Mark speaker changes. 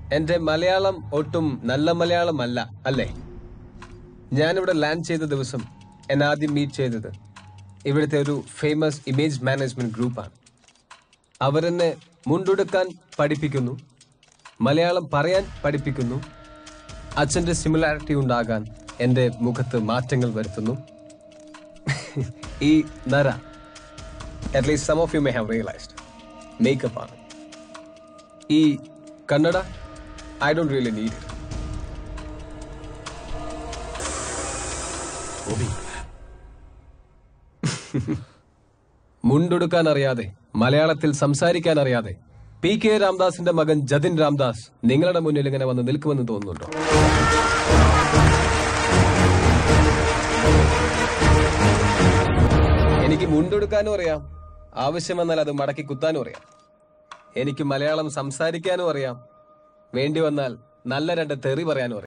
Speaker 1: എന്റെ മലയാളം ഒട്ടും നല്ല മലയാളം അല്ല അല്ലേ ഞാനിവിടെ ലാൻഡ് ചെയ്ത ദിവസം എന്നെ ആദ്യം മീറ്റ് ചെയ്തത് ഇവിടുത്തെ ഒരു ഫേമസ് ഇമേജ് മാനേജ്മെന്റ് ഗ്രൂപ്പാണ് അവരെന്നെ മുണ്ടുടുക്കാൻ പഠിപ്പിക്കുന്നു മലയാളം പറയാൻ പഠിപ്പിക്കുന്നു അച്ഛന്റെ സിമിലാരിറ്റി ഉണ്ടാകാൻ എന്റെ മുഖത്ത് മാറ്റങ്ങൾ വരുത്തുന്നു ഈ നര at least some of you may have realised makeup ആണ് ഈ Kannada I don't really need it മുണ്ടുടുക്കാൻ അറിയാതെ മലയാളത്തിൽ സംസാരിക്കാൻ അറിയാതെ പി കെ രാംദാസിന്റെ മകൻ ജതിൻ രാംദാസ് നിങ്ങളുടെ മുന്നിൽ ഇങ്ങനെ വന്ന് നിൽക്കുമെന്ന് തോന്നുന്നുണ്ടോ എനിക്ക് മുണ്ടുടുക്കാനും അറിയാം ആവശ്യം വന്നാൽ അത് മടക്കി കുത്താനും അറിയാം എനിക്ക് മലയാളം സംസാരിക്കാനും അറിയാം വേണ്ടി വന്നാൽ നല്ല രണ്ട് തെറി പറയാനും അറിയാം